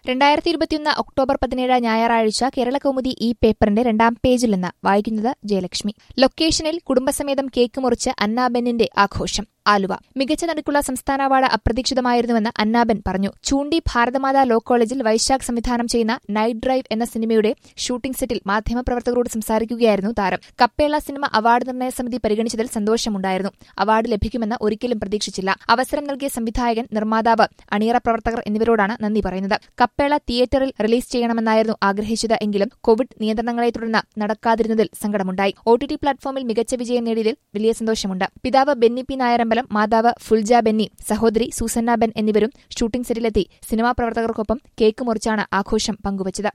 രണ്ടായിരത്തി ഇരുപത്തിയൊന്ന് ഒക്ടോബർ പതിനേഴ് ഞായറാഴ്ച കേരളകൗമുദി ഈ പേപ്പറിന്റെ രണ്ടാം പേജിൽ നിന്ന് വായിക്കുന്നത് ജയലക്ഷ്മി ലൊക്കേഷനിൽ കുടുംബസമേതം കേക്ക് മുറിച്ച് അന്നാബെന്നിന്റെ ആഘോഷം ആലുവ മികച്ച നടിക്കുള്ള സംസ്ഥാന അവാർഡ് അപ്രതീക്ഷിതമായിരുന്നുവെന്ന് അന്നാബെൻ പറഞ്ഞു ചൂണ്ടി ഭാരതമാതാ ലോ കോളേജിൽ വൈശാഖ് സംവിധാനം ചെയ്യുന്ന നൈറ്റ് ഡ്രൈവ് എന്ന സിനിമയുടെ ഷൂട്ടിംഗ് സെറ്റിൽ മാധ്യമപ്രവർത്തകരോട് സംസാരിക്കുകയായിരുന്നു താരം കപ്പേള സിനിമ അവാർഡ് നിർണയ സമിതി പരിഗണിച്ചതിൽ സന്തോഷമുണ്ടായിരുന്നു അവാർഡ് ലഭിക്കുമെന്ന് ഒരിക്കലും പ്രതീക്ഷിച്ചില്ല അവസരം നൽകിയ സംവിധായകൻ നിർമ്മാതാവ് അണിയറ പ്രവർത്തകർ എന്നിവരോടാണ് നന്ദി പറയുന്നത് കപ്പേള തിയേറ്ററിൽ റിലീസ് ചെയ്യണമെന്നായിരുന്നു ആഗ്രഹിച്ചത് എങ്കിലും കോവിഡ് നിയന്ത്രണങ്ങളെ തുടർന്ന് നടക്കാതിരുന്നതിൽ സങ്കടമുണ്ടായി ഒ ടി ടി പ്ലാറ്റ്ഫോമിൽ മികച്ച വിജയം നേടിയതിൽ വലിയ സന്തോഷമുണ്ട് പിതാവ് ബെന്നി പി നായരമ്പലം മാതാവ് ഫുൽജ ബെന്നി സഹോദരി സൂസന്ന ബെൻ എന്നിവരും ഷൂട്ടിംഗ് സെറ്റിലെത്തി സിനിമാ പ്രവർത്തകർക്കൊപ്പം കേക്ക് മുറിച്ചാണ് ആഘോഷം പങ്കുവച്ചത്